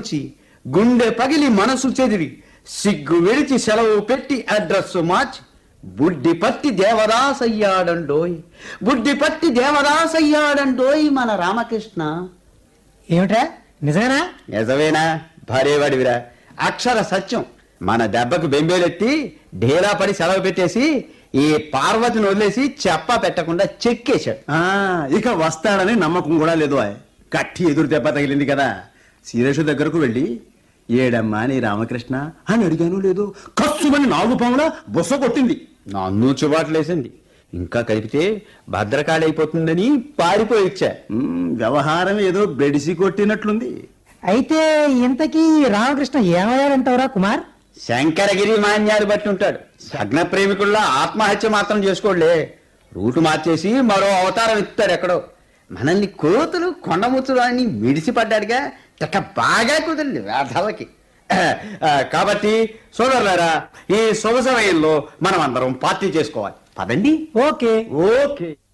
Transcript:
నుంచి గుండె పగిలి మనసు చెదిరి సిగ్గు విడిచి సెలవు పెట్టి అడ్రస్ మార్చి బుడ్డి పట్టి దేవదాసయ్యాడండోయ్ బుడ్డి పట్టి దేవదాసయ్యాడండోయ్ మన రామకృష్ణ ఏమిటా నిజమేనా నిజమేనా భార్యవాడివిరా అక్షర సత్యం మన దెబ్బకు బెంబేలెత్తి ఢేలా పడి సెలవు పెట్టేసి ఈ పార్వతిని వదిలేసి చెప్ప పెట్టకుండా చెక్కేశాడు ఆ, ఇక వస్తాడని నమ్మకం కూడా లేదు ఆయ్. కట్టి ఎదురు దెబ్బ తగిలింది కదా సీరేషు దగ్గరకు వెళ్ళి ఏడమ్మా నీ రామకృష్ణ అని అడిగాను లేదు కస్సుమని నాలుగు పాముల బుస కొట్టింది నన్ను చుబాట్లేసింది ఇంకా కలిపితే భద్రకాళి అయిపోతుందని పారిపోయి ఇచ్చా మ్, వ్యవహారం ఏదో బెడిసి కొట్టినట్లుంది అయితే ఇంతకీ రామకృష్ణ ఏమయ్యాడంటావురా కుమార్ శంకరగిరి మాన్యాలు బట్టి ఉంటాడు సగ్న ప్రేమికుల్లో ఆత్మహత్య మాత్రం చేసుకోలే రూటు మార్చేసి మరో అవతారం ఇస్తాడు ఎక్కడో మనల్ని కోతులు కొండముచ్చులు అని మిడిసిపడ్డాడుగా ఇక బాగా కుదిరింది వేధవకి ఆ, కాబట్టి సోదరులారా ఈ శుభ సమయంలో మనం అందరం పార్టీ చేసుకోవాలి పదండి ఓకే ఓకే